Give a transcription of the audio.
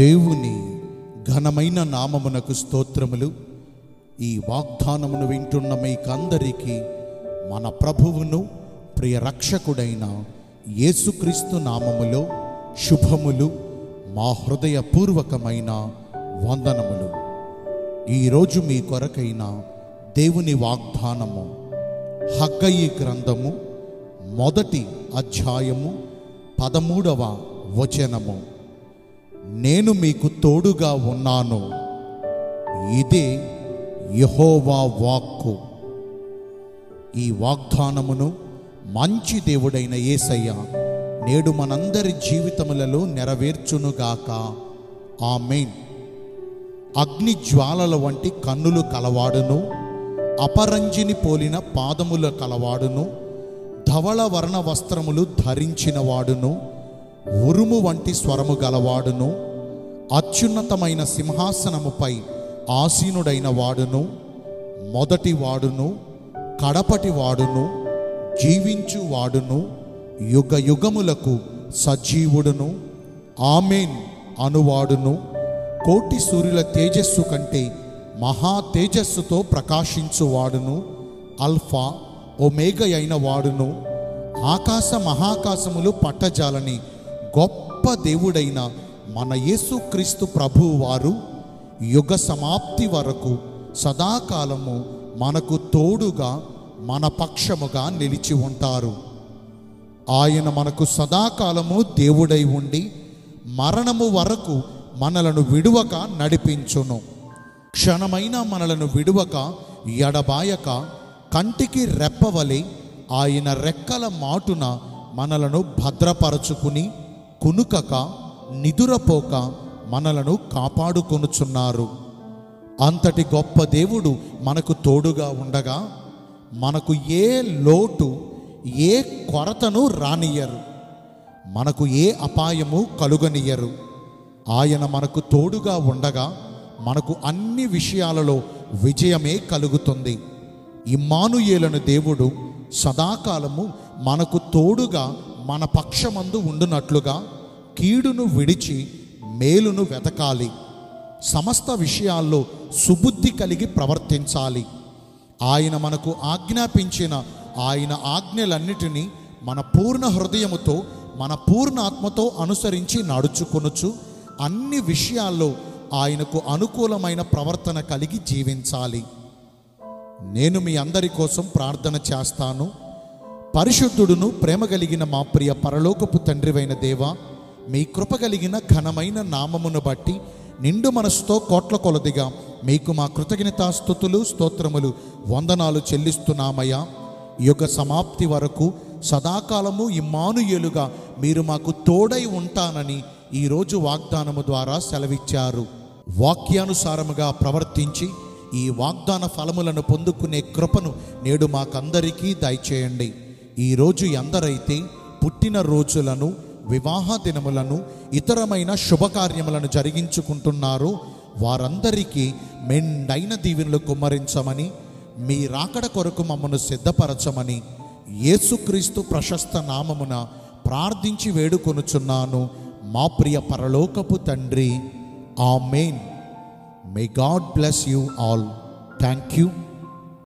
దేవుని ఘనమైన నామమునకు స్తోత్రములు ఈ వాగ్దానమును వింటున్న మీకందరికీ మన ప్రభువును ప్రియ రక్షకుడైన యేసుక్రీస్తు నామములో శుభములు మా హృదయపూర్వకమైన వందనములు ఈరోజు మీ కొరకైన దేవుని వాగ్దానము హగ్గయి గ్రంథము మొదటి అధ్యాయము పదమూడవ వచనము నేను మీకు తోడుగా ఉన్నాను ఇదే యహోవా వాక్కు ఈ వాగ్దానమును మంచి దేవుడైన యేసయ్య నేడు మనందరి జీవితములలో నెరవేర్చునుగాక ఆమెన్ అగ్ని జ్వాలల వంటి కన్నులు కలవాడును అపరంజిని పోలిన పాదముల కలవాడును ధవళ వర్ణ వస్త్రములు ధరించిన వాడును ఉరుము వంటి స్వరము గలవాడును అత్యున్నతమైన సింహాసనముపై ఆసీనుడైన వాడును మొదటి వాడును కడపటి వాడును జీవించు వాడును యుగ యుగములకు సజీవుడును ఆమెన్ అనువాడును కోటి సూర్యుల తేజస్సు కంటే మహా తేజస్సుతో ప్రకాశించువాడును అల్ఫా ఒమేగ అయిన వాడును ఆకాశ మహాకాశములు పట్టజాలని గొప్ప దేవుడైన మన యేసుక్రీస్తు ప్రభువు వారు యుగ సమాప్తి వరకు సదాకాలము మనకు తోడుగా మన పక్షముగా నిలిచి ఉంటారు ఆయన మనకు సదాకాలము దేవుడై ఉండి మరణము వరకు మనలను విడువక నడిపించును క్షణమైన మనలను విడువక ఎడబాయక కంటికి రెప్పవలే ఆయన రెక్కల మాటున మనలను భద్రపరచుకుని కునుకక నిదురపోక మనలను కాపాడుకొనుచున్నారు అంతటి గొప్ప దేవుడు మనకు తోడుగా ఉండగా మనకు ఏ లోటు ఏ కొరతను రానియరు మనకు ఏ అపాయము కలుగనియరు ఆయన మనకు తోడుగా ఉండగా మనకు అన్ని విషయాలలో విజయమే కలుగుతుంది ఇమ్మానుయేలను దేవుడు సదాకాలము మనకు తోడుగా మన పక్షమందు ఉండునట్లుగా కీడును విడిచి మేలును వెతకాలి సమస్త విషయాల్లో సుబుద్ధి కలిగి ప్రవర్తించాలి ఆయన మనకు ఆజ్ఞాపించిన ఆయన ఆజ్ఞలన్నిటినీ మన పూర్ణ హృదయముతో మన పూర్ణ ఆత్మతో అనుసరించి నడుచుకొనుచు అన్ని విషయాల్లో ఆయనకు అనుకూలమైన ప్రవర్తన కలిగి జీవించాలి నేను మీ అందరి కోసం ప్రార్థన చేస్తాను పరిశుద్ధుడును ప్రేమ కలిగిన మా ప్రియ పరలోకపు తండ్రివైన దేవ మీ కృప కలిగిన ఘనమైన నామమును బట్టి నిండు మనసుతో కోట్ల కొలదిగా మీకు మా కృతజ్ఞతాస్థుతులు స్తోత్రములు వందనాలు చెల్లిస్తున్నామయ్యా యుగ సమాప్తి వరకు సదాకాలము ఇమ్మానుయేలుగా మీరు మాకు తోడై ఉంటానని ఈరోజు వాగ్దానము ద్వారా సెలవిచ్చారు వాక్యానుసారముగా ప్రవర్తించి ఈ వాగ్దాన ఫలములను పొందుకునే కృపను నేడు మాకందరికీ దయచేయండి ఈరోజు ఎందరైతే పుట్టిన రోజులను వివాహ దినములను ఇతరమైన శుభకార్యములను జరిగించుకుంటున్నారో వారందరికీ మెండైన దీవెనలు కుమ్మరించమని మీ రాకడ కొరకు మమ్మను సిద్ధపరచమని యేసుక్రీస్తు ప్రశస్త నామమున ప్రార్థించి వేడుకొనుచున్నాను మా ప్రియ పరలోకపు తండ్రి amen may God bless you all thank you